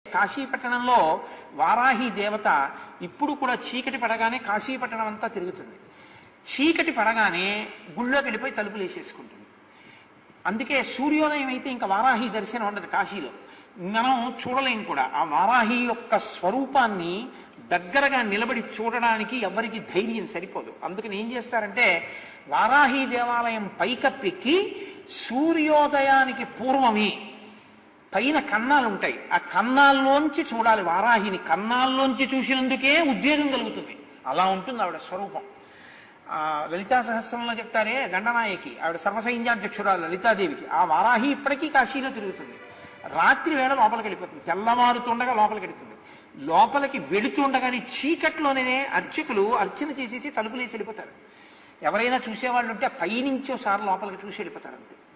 కాశీపట్టణంలో వారాహి దేవత ఇప్పుడు కూడా చీకటి పడగానే కాశీపట్టణం అంతా తిరుగుతుంది చీకటి పడగానే గుళ్ళోకి వెళ్ళిపోయి తలుపులు వేసేసుకుంటుంది అందుకే సూర్యోదయం అయితే ఇంకా వారాహి దర్శనం ఉండదు కాశీలో మనం చూడలేం కూడా ఆ వారాహి యొక్క స్వరూపాన్ని దగ్గరగా నిలబడి చూడడానికి ఎవరికి ధైర్యం సరిపోదు అందుకని ఏం చేస్తారంటే వారాహి దేవాలయం పైకప్పెక్కి సూర్యోదయానికి పూర్వమే పైన కన్నాలు ఉంటాయి ఆ కన్నాల్లోంచి చూడాలి వారాహిని కన్నాల్లోంచి చూసినందుకే ఉద్వేగం కలుగుతుంది అలా ఉంటుంది ఆవిడ స్వరూపం ఆ లలితా సహస్రంలో చెప్తారే దండనాయకి ఆవిడ సర్వసైన్యాధ్యక్షురాలు లలితాదేవికి ఆ వారాహి ఇప్పటికీ కాశీలో తిరుగుతుంది రాత్రి వేళ లోపలికి వెళ్ళిపోతుంది తెల్లవారుతుండగా లోపలికి వెళుతుంది లోపలికి వెళుతుండగానే చీకట్లోనే అర్చకులు అర్చన చేసేసి తలుపులేసి వెళ్ళిపోతారు ఎవరైనా చూసేవాళ్ళు ఉంటే పైనుంచి ఒకసారి లోపలికి చూసి వెళ్ళిపోతారు అంతే